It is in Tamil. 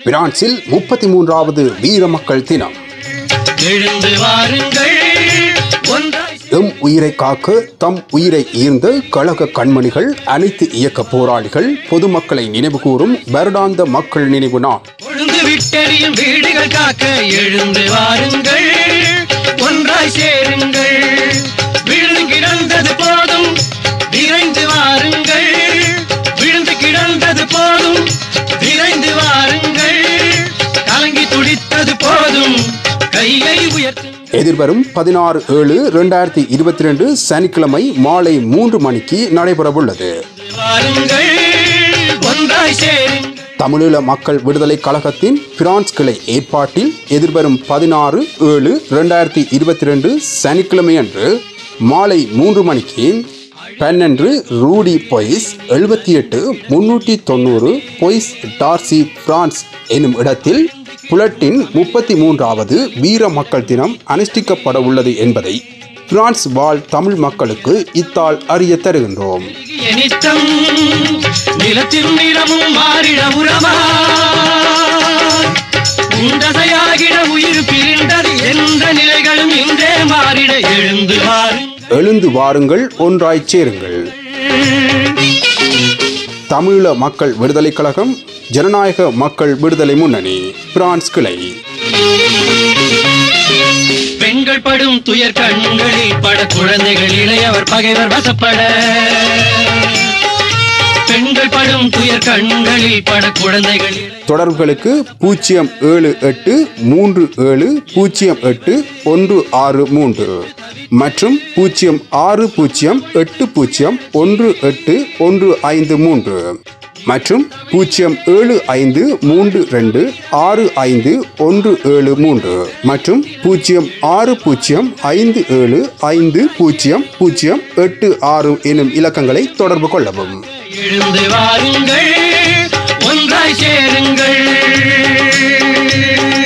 பிரான்சில் முப்பத்தி மூன்றாவது வீர மக்கள் தினம் எழுந்து வாருங்கள் ஒன்றாய் எம் உயிரை காக்க தம் உயிரை ஈர்ந்த கழக கண்மணிகள் அனைத்து இயக்க போராளிகள் பொதுமக்களை நினைவு கூறும் வருடாந்த மக்கள் நினைவு நாள் கொழுந்து விட்டெறியும் வீடுகள் காக்க எழுந்து வாருங்கள் ஒன்றாய் சேருங்கள் விழுந்து கிடந்தது போதும் விரைந்து வாருங்கள் விழுந்து கிடந்தது போதும் விரைந்து வாருங்கள் கலங்கி துடித்தது போதும் கையை உயர்த்து எதிர்வரும் பதினாறு ஏழு இரண்டாயிரத்தி இருபத்தி ரெண்டு சனிக்கிழமை மாலை மூன்று மணிக்கு நடைபெறவுள்ளது வாருங்கள் ஒன்றாய் சேருங்கள் தமிழீழ மக்கள் விடுதலை கழகத்தின் பிரான்ஸ் கிளை ஏற்பாட்டில் எதிர்வரும் பதினாறு ஏழு இரண்டாயிரத்தி இருபத்தி ரெண்டு சனிக்கிழமை அன்று மாலை மூன்று மணிக்கு பன்னெண்டு ரூடி பொய்ஸ் எழுபத்தி எட்டு முன்னூற்றி தொண்ணூறு பொய்ஸ் டார்சி பிரான்ஸ் எனும் இடத்தில் புலட்டின் முப்பத்தி மூன்றாவது வீர மக்கள் தினம் அனுஷ்டிக்கப்பட உள்ளது என்பதை பிரான்ஸ் வாழ் தமிழ் மக்களுக்கு இத்தால் அறிய தருகின்றோம் நித்தம் நிலத்தின் நிறமும் மாறிட உறவா உண்டதையாகிட உயிர் பிரிந்தது எந்த நிலைகளும் இன்றே மாறிட எழுந்து வாருங்கள் எழுந்து வாருங்கள் ஒன்றாய்ச் சேருங்கள் தமிழீழ மக்கள் விடுதலை கழகம் ஜனநாயக மக்கள் விடுதலை முன்னணி பிரான்ஸ் கிளை பெண்கள் படும் துயர் கண்களில் பட குழந்தைகள் இளையவர் பகைவர் வசப்பட பெண்கள் படும் துயர் கண்களில் பட குழந்தைகள் இளையவர் தொடர்புகளுக்கு பூஜ்ஜியம் ஏழு எட்டு மூன்று ஏழு பூஜ்ஜியம் எட்டு ஒன்று ஆறு மூன்று மற்றும் பூஜ்ஜியம் ஆறு பூஜ்ஜியம் எட்டு பூஜ்ஜியம் ஒன்று எட்டு ஒன்று ஐந்து மூன்று மற்றும் பூஜ்ஜியம் ஏழு ஐந்து மூன்று ரெண்டு ஆறு ஐந்து ஒன்று ஏழு மூன்று மற்றும் பூஜ்ஜியம் ஆறு பூஜ்ஜியம் ஐந்து ஏழு ஐந்து பூஜ்ஜியம் பூஜ்ஜியம் எட்டு ஆறு எனும் இலக்கங்களை தொடர்பு கொள்ளவும் எழுந்து வாருங்கள் ஒன்றாய் சேருங்கள்